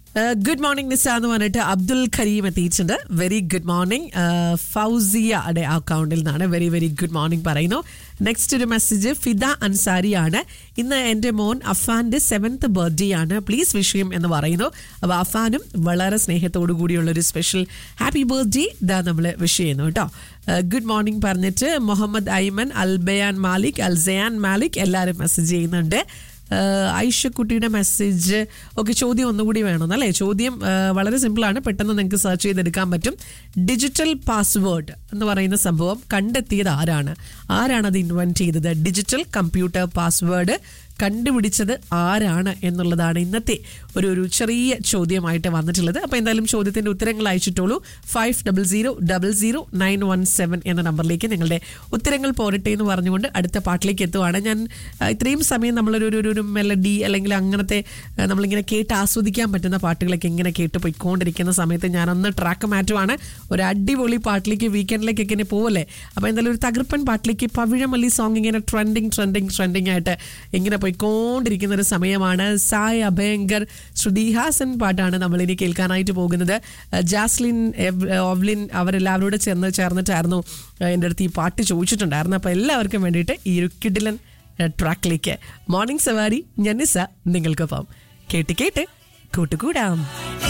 good morning നിസ എന്ന് പറഞ്ഞിട്ട് അബ്ദുൽ ഖരീം എത്തിയിട്ടുണ്ട് വെരി ഗുഡ് മോർണിംഗ് ഫൗസിയയുടെ അക്കൗണ്ടിൽ നിന്നാണ് വെരി വെരി ഗുഡ് മോർണിംഗ് പറയുന്നു നെക്സ്റ്റ് ഒരു മെസ്സേജ് ഫിദ അൻസാരിയാണ് ഇന്ന് എൻ്റെ മോൻ അഫാന്റെ സെവൻത്ത് ബർത്ത്ഡേ ആണ് പ്ലീസ് വിഷയം എന്ന് പറയുന്നു അപ്പോൾ അഫാനും വളരെ സ്നേഹത്തോടു കൂടിയുള്ള ഒരു സ്പെഷ്യൽ ഹാപ്പി ബർത്ത്ഡേ ഇതാ നമ്മൾ വിഷ് ചെയ്യുന്നു കേട്ടോ ഗുഡ് മോർണിംഗ് പറഞ്ഞിട്ട് മുഹമ്മദ് ഐമൻ അൽബയാൻ മാലിക് അൽസയാൻ മാലിക് എല്ലാവരും മെസ്സേജ് ചെയ്യുന്നുണ്ട് ഐഷക്കുട്ടിയുടെ മെസ്സേജ് ഓക്കെ ചോദ്യം ഒന്നുകൂടി വേണം അല്ലേ ചോദ്യം ആ, വളരെ സിമ്പിളാണ് പെട്ടെന്ന് നിങ്ങൾക്ക് സെർച്ച് ചെയ്തെടുക്കാൻ പറ്റും ഡിജിറ്റൽ പാസ്വേഡ് എന്ന് പറയുന്ന സംഭവം കണ്ടെത്തിയത് ആരാണ് ആരാണ് അത് ഇൻവെന്റ് ചെയ്തത് ഡിജിറ്റൽ കമ്പ്യൂട്ടർ പാസ്വേഡ് കണ്ടുപിടിച്ചത് ആരാണ് എന്നുള്ളതാണ് ഇന്നത്തെ ഒരു ഒരു ചെറിയ ചോദ്യമായിട്ട് വന്നിട്ടുള്ളത് അപ്പോൾ എന്തായാലും ചോദ്യത്തിന്റെ ഉത്തരങ്ങൾ അയച്ചിട്ടുള്ളൂ five double zero double zero nine one seven എന്ന നമ്പറിലേക്ക് നിങ്ങളുടെ ഉത്തരങ്ങൾ പോരട്ടെ എന്ന് പറഞ്ഞുകൊണ്ട് അടുത്ത പാട്ടിലേക്ക് എത്തുവാണ് ഞാൻ ആ, ഇത്രയും സമയം നമ്മളൊരു ഒരു- ഒരു ഒരു മെലഡി അല്ലെങ്കിൽ അങ്ങനത്തെ ആ, നമ്മളിങ്ങനെ കേട്ട് ആസ്വദിക്കാൻ പറ്റുന്ന പാട്ടുകളൊക്കെ ഇങ്ങനെ കേട്ട് പോയിക്കൊണ്ടിരിക്കുന്ന സമയത്ത് ഞാനൊന്ന് ട്രാക്ക് മാറ്റുവാണ് ഒരു അടിപൊളി പാട്ടിലേക്ക് വീക്കെൻഡിലേക്കൊക്കെ ഇങ്ങനെ പോവല്ലേ അപ്പോൾ എന്തായാലും ഒരു തകർപ്പൻ പാട്ടിലേക്ക് പവിഴമല്ലി സോങ് ഇങ്ങനെ ട്രെൻഡിങ് ട്രെൻഡിങ് ട്രെൻഡിങ് ആയിട്ട് ഇങ്ങനെ പോയിക്കൊണ്ടിരിക്കുന്ന ഒരു സമയമാണ് സായ് അഭയങ്കർ ശ്രുതി ഹാസൻ പാട്ടാണ് നമ്മൾ ഇനി കേൾക്കാനായിട്ട് പോകുന്നത് അഹ് ജാസ്ലിൻ എവ്- ഓവ്ലിൻ അവരെല്ലാവരോട് ചേർന്ന് ചേർന്നിട്ടായിരുന്നു അഹ് എൻ്റെ അടുത്ത് ഈ പാട്ട് ചോദിച്ചിട്ടുണ്ടായിരുന്നു അപ്പോൾ എല്ലാവർക്കും വേണ്ടിയിട്ട് ഈ ഒരു കിഡിലൻ അഹ് ട്രാക്കിലേക്ക് മോർണിംഗ് സവാരി ഞാൻ നിസ നിങ്ങൾക്കൊപ്പം കേട്ട് കേട്ട് കൂട്ടുകൂടാം